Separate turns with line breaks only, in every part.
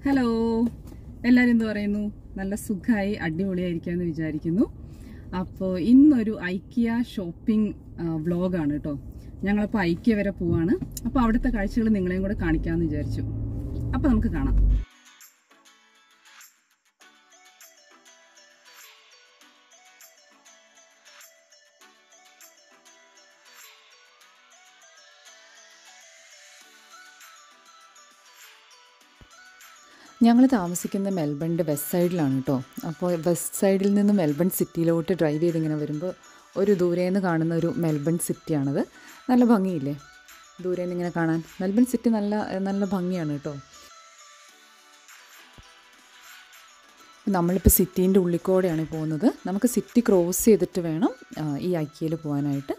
Hello എല്ലാവരും എന്ത് പറയുന്നു നല്ല സുഖമായി അടിപൊളിയായിരിക്കാമെന്ന് വിചാരിക്കുന്നു അപ്പോൾ ഇന്നൊരു ഐക്കിയ ഷോപ്പിംഗ് വ്ളോഗാണ് കേട്ടോ ഞങ്ങളിപ്പോൾ ഐക്യ വരെ പോവാണ് അപ്പോൾ അവിടുത്തെ കാഴ്ചകൾ നിങ്ങളെയും കൂടെ കാണിക്കാമെന്ന് വിചാരിച്ചു അപ്പോൾ നമുക്ക് കാണാം
ഞങ്ങൾ താമസിക്കുന്ന മെൽബണിൻ്റെ വെസ്റ്റ് സൈഡിലാണ് കേട്ടോ അപ്പോൾ വെസ്റ്റ് സൈഡിൽ നിന്ന് മെൽബൺ സിറ്റിയിലോട്ട് ഡ്രൈവ് ചെയ്ത് ഇങ്ങനെ വരുമ്പോൾ ഒരു ദൂരെ നിന്ന് കാണുന്ന ഒരു മെൽബൺ സിറ്റിയാണത് നല്ല ഭംഗിയില്ലേ ദൂരെ നിന്ന് ഇങ്ങനെ കാണാൻ മെൽബൺ സിറ്റി നല്ല നല്ല ഭംഗിയാണ് കേട്ടോ നമ്മളിപ്പോൾ സിറ്റീൻ്റെ ഉള്ളിക്കൂടെയാണ് പോകുന്നത് നമുക്ക് സിറ്റി ക്രോസ് ചെയ്തിട്ട് വേണം ആ, ഈ ഐക്യയിൽ പോകാനായിട്ട്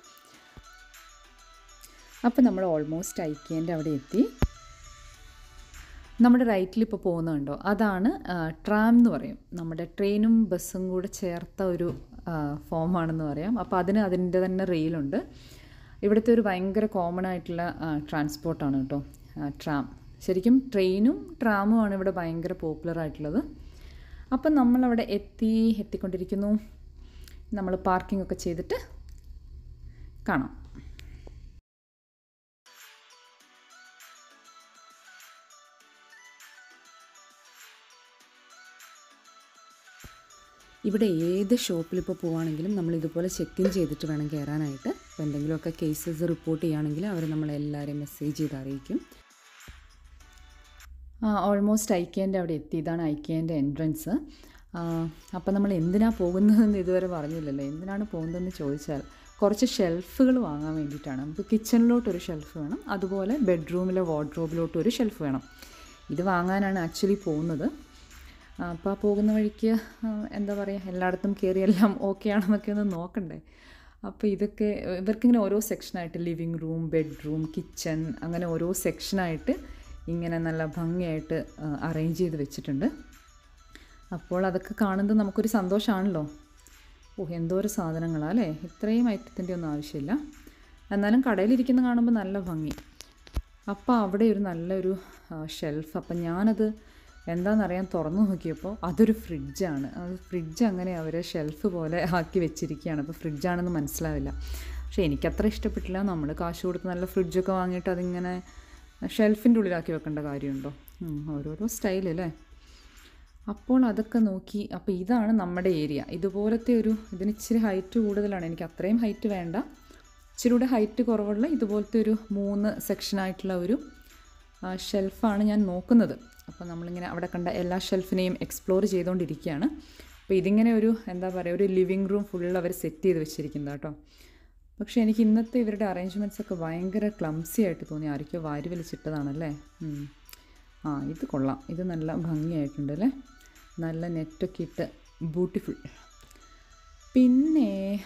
അപ്പോൾ നമ്മൾ ഓൾമോസ്റ്റ് ഐക്യേൻ്റെ അവിടെ എത്തി നമ്മുടെ റൈറ്റിൽ ഇപ്പോൾ പോകുന്നുണ്ടോ അതാണ് ട്രാം എന്ന് പറയും നമ്മുടെ ട്രെയിനും ബസ്സും കൂടെ ചേർത്ത ഒരു ഫോമാണെന്ന് പറയാം അപ്പോൾ അതിന് അതിൻ്റെ തന്നെ റെയിലുണ്ട് ഇവിടുത്തെ ഒരു ഭയങ്കര കോമൺ ആയിട്ടുള്ള ട്രാൻസ്പോർട്ടാണ് കേട്ടോ ട്രാം ശരിക്കും ട്രെയിനും ട്രാമുമാണ് ഇവിടെ ഭയങ്കര പോപ്പുലർ ആയിട്ടുള്ളത് അപ്പം നമ്മളവിടെ എത്തി എത്തിക്കൊണ്ടിരിക്കുന്നു നമ്മൾ പാർക്കിംഗ് ഒക്കെ ചെയ്തിട്ട് കാണാം ഇവിടെ ഏത് ഷോപ്പിൽ ഇപ്പോൾ പോവുകയാണെങ്കിലും നമ്മൾ ഇതുപോലെ ചെക്ക് ഇൻ ചെയ്തിട്ട് വേണം കയറാനായിട്ട് അപ്പോൾ എന്തെങ്കിലുമൊക്കെ കേസസ് റിപ്പോർട്ട് ചെയ്യുകയാണെങ്കിൽ അവർ നമ്മളെല്ലാവരെയും മെസ്സേജ് ചെയ്ത് അറിയിക്കും ഓൾമോസ്റ്റ് ഐക്കേൻ്റെ അവിടെ എത്തി ഇതാണ് ഐക്കേൻ്റെ എൻട്രൻസ് അപ്പോൾ നമ്മൾ എന്തിനാണ് പോകുന്നതെന്ന് ഇതുവരെ പറഞ്ഞില്ലല്ലോ എന്തിനാണ് പോകുന്നതെന്ന് ചോദിച്ചാൽ കുറച്ച് ഷെൽഫുകൾ വാങ്ങാൻ വേണ്ടിയിട്ടാണ് നമുക്ക് കിച്ചണിലോട്ടൊരു ഷെൽഫ് വേണം അതുപോലെ ബെഡ്റൂമിലെ വാർഡ്രോബിലോട്ട് ഒരു ഷെൽഫ് വേണം ഇത് വാങ്ങാനാണ് ആക്ച്വലി പോകുന്നത് അപ്പോൾ ആ പോകുന്ന വഴിക്ക് ആ, എന്താ പറയുക എല്ലായിടത്തും കയറി എല്ലാം ഓക്കെ ആണെന്നൊക്കെ ഒന്ന് നോക്കണ്ടേ അപ്പോൾ ഇതൊക്കെ ഇവർക്കിങ്ങനെ ഓരോ സെക്ഷനായിട്ട് ലിവിങ് റൂം ബെഡ്റൂം കിച്ചൺ അങ്ങനെ ഓരോ സെക്ഷനായിട്ട് ഇങ്ങനെ നല്ല ഭംഗിയായിട്ട് അറേഞ്ച് ചെയ്ത് വെച്ചിട്ടുണ്ട് അപ്പോൾ അതൊക്കെ കാണുന്നത് നമുക്കൊരു സന്തോഷമാണല്ലോ ഓ എന്തോ ഒരു സാധനങ്ങളാ അല്ലേ ഇത്രയും ഐറ്റത്തിൻ്റെ ഒന്നും ആവശ്യമില്ല എന്നാലും കടയിലിരിക്കുന്ന കാണുമ്പോൾ നല്ല ഭംഗി അപ്പോൾ അവിടെ ഒരു നല്ലൊരു ഷെൽഫ് അപ്പം ഞാനത് എന്താണെന്നറിയാൻ തുറന്നു നോക്കിയപ്പോൾ അതൊരു ഫ്രിഡ്ജാണ് അത് ഫ്രിഡ്ജ് അങ്ങനെ അവർ ഷെൽഫ് പോലെ ആക്കി വെച്ചിരിക്കുകയാണ് അപ്പോൾ ഫ്രിഡ്ജാണെന്ന് മനസ്സിലാവില്ല പക്ഷേ എനിക്കത്ര ഇഷ്ടപ്പെട്ടില്ല നമ്മൾ കാശ് കൊടുത്ത് നല്ല ഫ്രിഡ്ജൊക്കെ വാങ്ങിയിട്ട് അതിങ്ങനെ ഷെൽഫിൻ്റെ ഉള്ളിലാക്കി വെക്കേണ്ട കാര്യമുണ്ടോ ഉം, ഓരോരോ സ്റ്റൈൽ അല്ലേ അപ്പോൾ അതൊക്കെ നോക്കി അപ്പോൾ ഇതാണ് നമ്മുടെ ഏരിയ ഇതുപോലത്തെ ഒരു ഇതിന് ഇച്ചിരി ഹൈറ്റ് കൂടുതലാണ് എനിക്ക് അത്രയും ഹൈറ്റ് വേണ്ട ഇച്ചിരി കൂടെ ഹൈറ്റ് കുറവുള്ള ഇതുപോലത്തെ ഒരു മൂന്ന് സെക്ഷനായിട്ടുള്ള ഒരു ആ, ഷെൽഫാണ് ഞാൻ നോക്കുന്നത് അപ്പോൾ നമ്മളിങ്ങനെ അവിടെ കണ്ട എല്ലാ ഷെൽഫിനെയും എക്സ്പ്ലോർ ചെയ്തുകൊണ്ടിരിക്കുകയാണ് അപ്പോൾ ഇതിങ്ങനെ ഒരു എന്താ പറയുക ഒരു ലിവിങ് റൂം ഫുൾ അവർ സെറ്റ് ചെയ്ത് വെച്ചിരിക്കുന്നത് കേട്ടോ പക്ഷേ എനിക്ക് ഇന്നത്തെ ഇവരുടെ അറേഞ്ച്മെൻറ്റ്സ് ഒക്കെ ഭയങ്കര ക്ലംസി ആയിട്ട് തോന്നി ആരൊക്കെയോ വാരി വലിച്ചിട്ടതാണല്ലേ ഉം. ആ ഇത് കൊള്ളാം ഇത് നല്ല ഭംഗിയായിട്ടുണ്ട് അല്ലേ നല്ല നെറ്റൊക്കെ ഇട്ട് ബ്യൂട്ടിഫുൾ പിന്നെ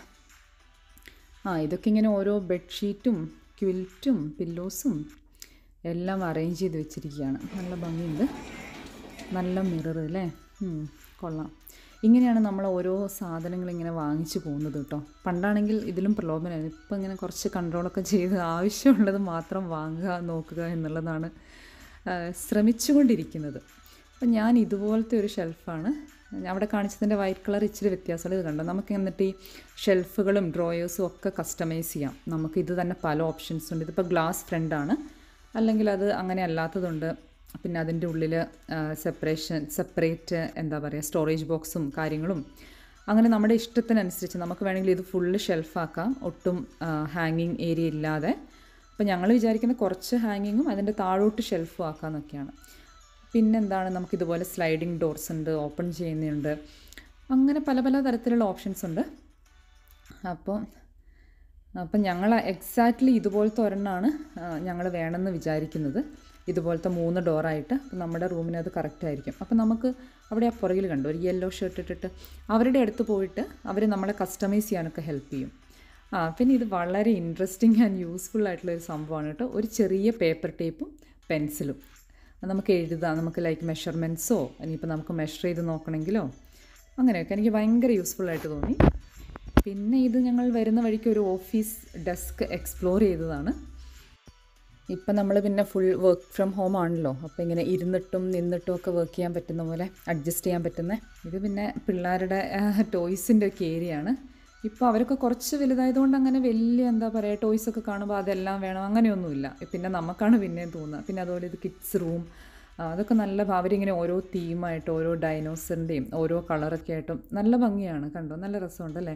ആ ഇതൊക്കെ ഇങ്ങനെ ഓരോ ബെഡ്ഷീറ്റും ക്വിൽറ്റും പില്ലോസും എല്ലാം അറേഞ്ച് ചെയ്ത് വെച്ചിരിക്കുകയാണ് നല്ല ഭംഗിയുണ്ട് നല്ല മിറർ അല്ലേ ഉം, കൊള്ളാം ഇങ്ങനെയാണ് നമ്മൾ ഓരോ സാധനങ്ങൾ ഇങ്ങനെ വാങ്ങിച്ചു പോകുന്നത് കേട്ടോ പണ്ടാണെങ്കിൽ ഇതിലും പ്രലോഭനമായിരുന്നു ഇപ്പം ഇങ്ങനെ കുറച്ച് കൺട്രോളൊക്കെ ചെയ്ത് ആവശ്യമുള്ളത് മാത്രം വാങ്ങുക നോക്കുക എന്നുള്ളതാണ് ആ, ശ്രമിച്ചുകൊണ്ടിരിക്കുന്നത് അപ്പം ഞാൻ ഇതുപോലത്തെ ഒരു ഷെൽഫാണ് അവിടെ കാണിച്ചതിൻ്റെ വൈറ്റ് കളർ ഇച്ചിരി വ്യത്യാസമുള്ള ഇത് കണ്ടോ നമുക്ക് എന്നിട്ട് ഈ ഷെൽഫുകളും ഡ്രോയേഴ്സും ഒക്കെ കസ്റ്റമൈസ് ചെയ്യാം നമുക്ക് ഇത് തന്നെ പല ഓപ്ഷൻസ് ഉണ്ട് ഇതിപ്പോൾ ഗ്ലാസ് ഫ്രണ്ടാണ് അല്ലെങ്കിൽ അത് അങ്ങനെ അല്ലാത്തതുണ്ട് പിന്നെ അതിൻ്റെ ഉള്ളിൽ സെപ്പറേഷൻ സെപ്പറേറ്റ് എന്താ പറയുക സ്റ്റോറേജ് ബോക്സും കാര്യങ്ങളും അങ്ങനെ നമ്മുടെ ഇഷ്ടത്തിനനുസരിച്ച് നമുക്ക് വേണമെങ്കിൽ ഇത് ഫുള്ള് ഷെൽഫാക്കാം ഒട്ടും ഹാങ്ങിങ് ഏരിയ ഇല്ലാതെ അപ്പോൾ ഞങ്ങൾ വിചാരിക്കുന്ന കുറച്ച് ഹാങ്ങിങ്ങും അതിൻ്റെ താഴോട്ട് ഷെൽഫും ആക്കാമെന്നൊക്കെയാണ് പിന്നെന്താണ് നമുക്കിതുപോലെ സ്ലൈഡിങ് ഡോർസ് ഉണ്ട് ഓപ്പൺ ചെയ്യുന്നുണ്ട് അങ്ങനെ പല പല തരത്തിലുള്ള ഓപ്ഷൻസ് ഉണ്ട് അപ്പോൾ അപ്പം ഞങ്ങൾ എക്സാക്ട്ലി ഇതുപോലത്തെ ഒരെണ്ണമാണ് ഞങ്ങൾ വേണമെന്ന് വിചാരിക്കുന്നത് ഇതുപോലത്തെ മൂന്ന് ഡോറായിട്ട് അപ്പം നമ്മുടെ റൂമിന് അത് കറക്റ്റ് ആയിരിക്കും അപ്പം നമുക്ക് അവിടെ ആ പുറകിൽ കണ്ടു ഒരു യെല്ലോ ഷർട്ട് ഇട്ടിട്ട് അവരുടെ അടുത്ത് പോയിട്ട് അവർ നമ്മളെ കസ്റ്റമൈസ് ചെയ്യാനൊക്കെ ഹെൽപ്പ് ചെയ്യും ആ പിന്നെ ഇത് വളരെ ഇൻട്രസ്റ്റിംഗ് ആൻഡ് യൂസ്ഫുൾ ആയിട്ടുള്ള ഒരു സംഭവമാണ് കേട്ടോ ഒരു ചെറിയ പേപ്പർ ടേപ്പും പെൻസിലും അത് നമുക്ക് എഴുതാം നമുക്ക് ലൈക്ക് മെഷർമെൻറ്റ്സോ ഇനിയിപ്പോൾ നമുക്ക് മെഷർ ചെയ്ത് നോക്കണമെങ്കിലോ അങ്ങനെയൊക്കെ എനിക്ക് ഭയങ്കര യൂസ്ഫുൾ ആയിട്ട് തോന്നി പിന്നെ ഇത് ഞങ്ങൾ വരുന്ന വഴിക്ക് ഒരു ഓഫീസ് ഡെസ്ക് എക്സ്പ്ലോർ ചെയ്തതാണ് ഇപ്പം നമ്മൾ പിന്നെ ഫുൾ വർക്ക് ഫ്രം ഹോം ആണല്ലോ അപ്പോൾ ഇങ്ങനെ ഇരുന്നിട്ടും നിന്നിട്ടും ഒക്കെ വർക്ക് ചെയ്യാൻ പറ്റുന്ന പോലെ അഡ്ജസ്റ്റ് ചെയ്യാൻ പറ്റുന്ന ഇത് പിന്നെ പിള്ളേരുടെ ടോയ്സിൻ്റെ ഒക്കെ ഏരിയ ആണ് ഇപ്പോൾ അവരൊക്കെ കുറച്ച് വലുതായതുകൊണ്ട് അങ്ങനെ വലിയ എന്താ പറയുക ടോയ്സ് ഒക്കെ കാണുമ്പോൾ അതെല്ലാം വേണം അങ്ങനെയൊന്നുമില്ല പിന്നെ നമുക്കാണ് പിന്നെയും തോന്നുക പിന്നെ അതുപോലെ ഇത് കിഡ്സ് റൂം അതൊക്കെ നല്ല ഭ- അവരിങ്ങനെ ഓരോ തീമായിട്ട് ഓരോ ഡൈനോസറിൻ്റെയും ഓരോ കളറൊക്കെ ആയിട്ടും നല്ല ഭംഗിയാണ് കണ്ടോ നല്ല രസമുണ്ടല്ലേ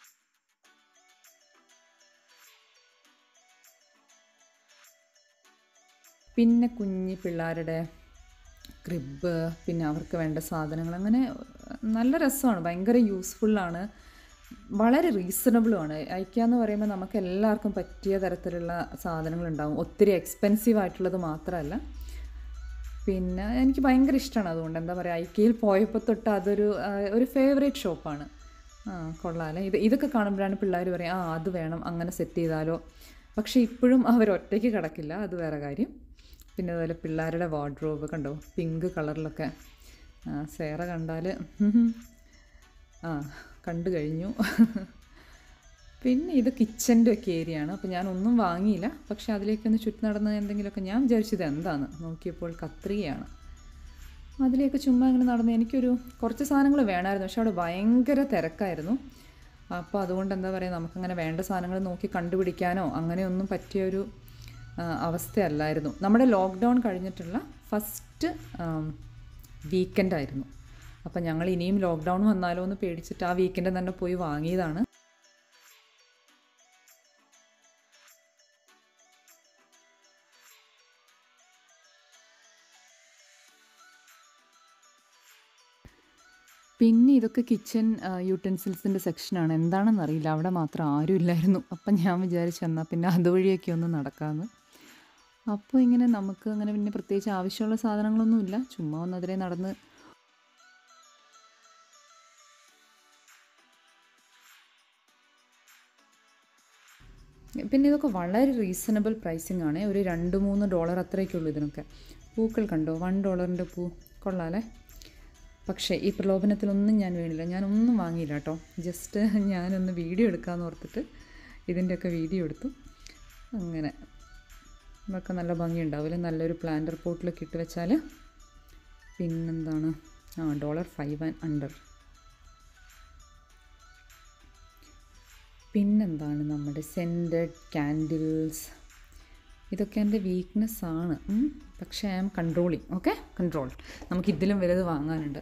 പിന്നെ കുഞ്ഞി പിള്ളേരുടെ ക്രിബ് പിന്നെ അവർക്ക് വേണ്ട സാധനങ്ങൾ അങ്ങനെ നല്ല രസമാണ് ഭയങ്കര യൂസ്ഫുള്ളാണ് വളരെ റീസണബിളുമാണ് ഐക്യ എന്ന് പറയുമ്പോൾ നമുക്ക് എല്ലാവർക്കും പറ്റിയ തരത്തിലുള്ള സാധനങ്ങൾ ഉണ്ടാവും ഒത്തിരി എക്സ്പെൻസീവ് ആയിട്ടുള്ളത് മാത്രമല്ല പിന്നെ എനിക്ക് ഭയങ്കര ഇഷ്ടമാണ് അതുകൊണ്ട് എന്താ പറയുക ഐക്യയിൽ പോയപ്പോൾ തൊട്ട് അതൊരു ആ, ഒരു ഫേവറേറ്റ് ഷോപ്പാണ് ആ കൊള്ളാമല്ലേ ഇത് ഇതൊക്കെ കാണുമ്പോഴാണ് പിള്ളേർ പറയും ആ അത് വേണം അങ്ങനെ സെറ്റ് ചെയ്താലോ പക്ഷേ ഇപ്പോഴും അവർ ഒറ്റയ്ക്ക് കിടക്കില്ല അത് വേറെ കാര്യം പിന്നെ അതുപോലെ പിള്ളേരുടെ വാർഡ്രോബ് കണ്ടോ പിങ്ക് കളറിലൊക്കെ ആ, സേറ കണ്ടാൽ ആ കണ്ടു കഴിഞ്ഞു പിന്നെ ഇത് കിച്ചൻ്റെ ഒക്കെ ഏരിയ ആണ് അപ്പോൾ ഞാൻ ഒന്നും വാങ്ങിയില്ല പക്ഷേ അതിലേക്കൊന്ന് ചുറ്റി നടന്ന് എന്തെങ്കിലുമൊക്കെ ഞാൻ വിചാരിച്ചത് എന്താണ് നോക്കിയപ്പോൾ കത്രികയാണ് അതിലേക്ക് ചുമ്മാ ഇങ്ങനെ നടന്ന് എനിക്കൊരു കുറച്ച് സാധനങ്ങൾ വേണമായിരുന്നു പക്ഷെ അവിടെ ഭയങ്കര തിരക്കായിരുന്നു അപ്പോൾ അതുകൊണ്ട് എന്താ പറയുക നമുക്കങ്ങനെ വേണ്ട സാധനങ്ങൾ നോക്കി കണ്ടുപിടിക്കാനോ അങ്ങനെയൊന്നും പറ്റിയൊരു ആ, അവസ്ഥയല്ലായിരുന്നു നമ്മുടെ ലോക്ക്ഡൗൺ കഴിഞ്ഞിട്ടുള്ള ഫസ്റ്റ് വീക്കെൻഡായിരുന്നു അപ്പോൾ ഞങ്ങൾ ഇനിയും ലോക്ക്ഡൗൺ വന്നാലോ എന്ന് പേടിച്ചിട്ട് ആ വീക്കെൻഡ് തന്നെ പോയി വാങ്ങിയതാണ് പിന്നെ ഇതൊക്കെ കിച്ചൺ യൂട്ടൻസിൽസിൻ്റെ സെക്ഷനാണ് എന്താണെന്ന് അറിയില്ല അവിടെ മാത്രം ആരും ഇല്ലായിരുന്നു അപ്പം ഞാൻ വിചാരിച്ചു എന്നാൽ പിന്നെ അതുവഴിയൊക്കെ ഒന്ന് നടക്കാമെന്ന് അപ്പോൾ ഇങ്ങനെ നമുക്ക് അങ്ങനെ പിന്നെ പ്രത്യേകിച്ച് ആവശ്യമുള്ള സാധനങ്ങളൊന്നുമില്ല ചുമ്മാ ഒന്ന് അതിലെ നടന്ന് പിന്നെ ഇതൊക്കെ വളരെ റീസണബിൾ പ്രൈസിങ് ആണ് ഒരു രണ്ട് മൂന്ന് ഡോളർ അത്രയൊക്കെയുള്ളൂ ഇതിനൊക്കെ പൂക്കൾ കണ്ടോ വൺ ഡോളറിൻ്റെ പൂ കൊള്ളാമല്ലേ പക്ഷേ ഈ പ്രലോഭനത്തിലൊന്നും ഞാൻ വീണില്ല ഞാനൊന്നും വാങ്ങിയില്ല കേട്ടോ ജസ്റ്റ് ഞാനൊന്ന് വീഡിയോ എടുക്കാമെന്ന് ഓർത്തിട്ട് ഇതിൻ്റെയൊക്കെ വീഡിയോ എടുത്തു അങ്ങനെ ഇതൊക്കെ നല്ല ഭംഗിയുണ്ടാവില്ലേ നല്ലൊരു പ്ലാന്റർ പോട്ടിലൊക്കെ ഇട്ട് വെച്ചാൽ പിന്നെന്താണ് ആ ഡോളർ ഫൈവ് ആൻഡ് അണ്ടർ പിന്നെന്താണ് നമ്മുടെ സെൻറ്റഡ് ക്യാൻഡിൽസ് ഇതൊക്കെ എൻ്റെ വീക്ക്നെസ് ആണ് ഉം. പക്ഷേ I am controlling okay control നമുക്ക് ഇതിലും വലുത് വാങ്ങാനുണ്ട്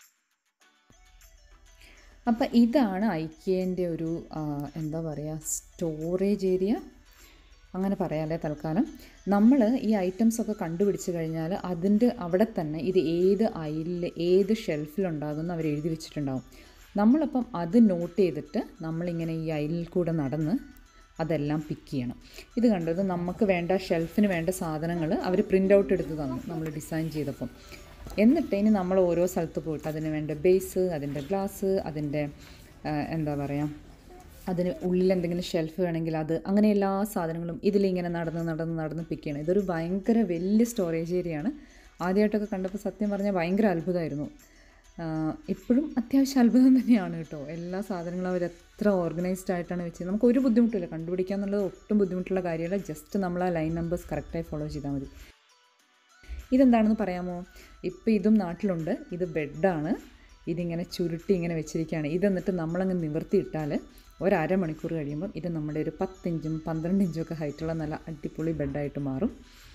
അപ്പം ഇതാണ് ഐക്യേൻ്റെ ഒരു ആ, എന്താ പറയുക സ്റ്റോറേജ് ഏരിയ അങ്ങനെ പറയാമല്ലേ തൽക്കാലം നമ്മൾ ഈ ഐറ്റംസ് ഒക്കെ കണ്ടുപിടിച്ച് കഴിഞ്ഞാൽ അതിൻ്റെ അവിടെ തന്നെ ഇത് ഏത് അയിലിൽ ഏത് ഷെൽഫിലുണ്ടാകുമെന്ന് അവർ എഴുതി വെച്ചിട്ടുണ്ടാവും നമ്മളപ്പം അത് നോട്ട് ചെയ്തിട്ട് നമ്മളിങ്ങനെ ഈ അയിലിൽ കൂടെ നടന്ന് അതെല്ലാം പിക്ക് ചെയ്യണം ഇത് കണ്ടോ ഇത് നമുക്ക് വേണ്ട ഷെൽഫിന് വേണ്ട സാധനങ്ങൾ അവർ പ്രിൻ്റ് ഔട്ട് എടുത്ത് തന്നു നമ്മൾ ഡിസൈൻ ചെയ്തപ്പം എന്നിട്ട് ഇനി നമ്മൾ ഓരോ സ്ഥലത്ത് പോയിട്ട് അതിന് വേണ്ട ബേസ് അതിൻ്റെ ഗ്ലാസ് അതിൻ്റെ ആ, എന്താ പറയുക അതിന് ഉള്ളിൽ എന്തെങ്കിലും ഷെൽഫ് വേണമെങ്കിൽ അത് അങ്ങനെ എല്ലാ സാധനങ്ങളും ഇതിലിങ്ങനെ നടന്ന് നടന്ന് നടന്ന് പിക്ക് ചെയ്യണം ഇതൊരു ഭയങ്കര വലിയ സ്റ്റോറേജ് ഏരിയയാണ് ആദ്യമായിട്ടൊക്കെ കണ്ടപ്പോൾ സത്യം പറഞ്ഞാൽ ഭയങ്കര അത്ഭുതമായിരുന്നു ഇപ്പോഴും അത്യാവശ്യം അത്ഭുതം തന്നെയാണ് കേട്ടോ എല്ലാ സാധനങ്ങളും അവർ എത്ര ഓർഗനൈസ്ഡ് ആയിട്ടാണ് വെച്ചത് നമുക്ക് ഒരു ബുദ്ധിമുട്ടില്ല കണ്ടുപിടിക്കുക എന്നുള്ളത് ഒട്ടും ബുദ്ധിമുട്ടുള്ള കാര്യമല്ല ജസ്റ്റ് നമ്മൾ ആ ലൈൻ നമ്പേഴ്സ് കറക്റ്റായി ഫോളോ ചെയ്താൽ മതി ഇതെന്താണെന്ന് പറയാമോ ഇപ്പോൾ ഇതും നാട്ടിലുണ്ട് ഇത് ബെഡാണ് ഇതിങ്ങനെ ചുരുട്ടി ഇങ്ങനെ വെച്ചിരിക്കുകയാണ് ഇതെന്നിട്ട് നമ്മളങ്ങ് നിവർത്തിയിട്ടാൽ ഒരു അരമണിക്കൂർ കഴിയുമ്പം ഇത് നമ്മുടെ ഒരു പത്തിഞ്ചും പന്ത്രണ്ട് ഇഞ്ചും ഒക്കെ ഹൈറ്റുള്ള നല്ല അടിപൊളി ബെഡായിട്ട് മാറും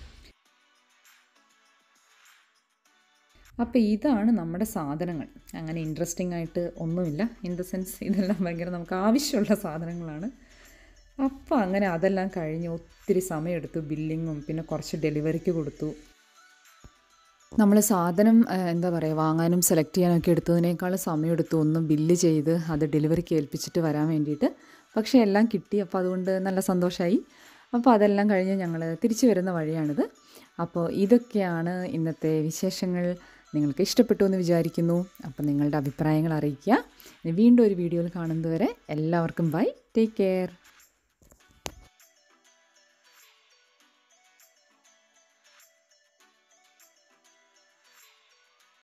അപ്പോൾ ഇതാണ് നമ്മുടെ സാധനങ്ങൾ അങ്ങനെ ഇൻട്രസ്റ്റിംഗ് ആയിട്ട് ഒന്നുമില്ല ഇൻ ദ സെൻസ് ഇതെല്ലാം ഭയങ്കര നമുക്ക് ആവശ്യമുള്ള സാധനങ്ങളാണ് അപ്പോൾ അങ്ങനെ അതെല്ലാം കഴിഞ്ഞ് ഒത്തിരി സമയമെടുത്തു ബില്ലിങ്ങും പിന്നെ കുറച്ച് ഡെലിവറിക്ക് കൊടുത്തു നമ്മൾ സാധനം ആ, എന്താ പറയുക വാങ്ങാനും സെലക്ട് ചെയ്യാനൊക്കെ എടുത്തതിനേക്കാൾ സമയമെടുത്തു ഒന്ന് ബില്ല് ചെയ്ത് അത് ഡെലിവറിക്ക് ഏൽപ്പിച്ചിട്ട് വരാൻ വേണ്ടിയിട്ട് പക്ഷേ എല്ലാം കിട്ടി അപ്പോൾ അതുകൊണ്ട് നല്ല സന്തോഷമായി അപ്പോൾ അതെല്ലാം കഴിഞ്ഞ് ഞങ്ങൾ തിരിച്ചു വരുന്ന വഴിയാണിത് അപ്പോൾ ഇതൊക്കെയാണ് ഇന്നത്തെ വിശേഷങ്ങൾ നിങ്ങൾക്ക് ഇഷ്ടപ്പെട്ടു എന്ന് വിചാരിക്കുന്നു അപ്പോൾ നിങ്ങളുടെ അഭിപ്രായങ്ങൾ അറിയിക്കുക ഇനി വീണ്ടും ഒരു വീഡിയോയിൽ കാണുന്നതുവരെ എല്ലാവർക്കും ബൈ ടേക്ക് കെയർ